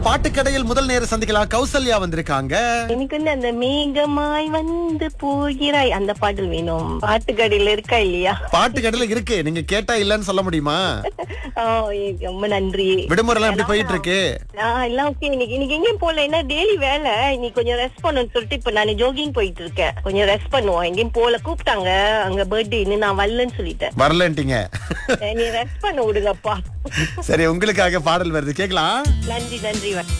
பாட்டுக்கடையில் முதல் நேரம் சந்திக்கலாம் கௌசல்யா வந்திருக்காங்க எனக்கு வந்து அந்த மேகமாய் வந்து போகிறாய் அந்த பாடல் வேணும் பாட்டுக்கடையில இருக்கா இல்லையா பாட்டுக்கடையில இருக்கு நீங்க கேட்டா இல்லன்னு சொல்ல முடியுமா ஆ, ரொம்ப நன்றி விடுமுறை எல்லாம் எப்படி போயிட்டு இருக்கு ஆ, எல்லாம் ஓகே இன்னைக்கு இன்னைக்கு எங்கேயும் போல என்ன டெய்லி வேலை இன்னைக்கு கொஞ்சம் ரெஸ்ட் பண்ணணும்னு சொல்லிட்டு இப்ப நான் ஜோகிங் போயிட்டு இருக்கேன் கொஞ்சம் ரெஸ்ட் பண்ணுவோம் எங்கேயும் போல கூப்பிட்டாங்க அங்க பர்த்டே இன்னும் நான் வரலன்னு சொல்லிட்டேன் வரலன்ட்டீங்க நீ ரெஸ்ட் பண்ண விடுங்கப்பா சரி உங்களுக்காக பாடல் வருது கேக்கலாம் நன்றி நன்றி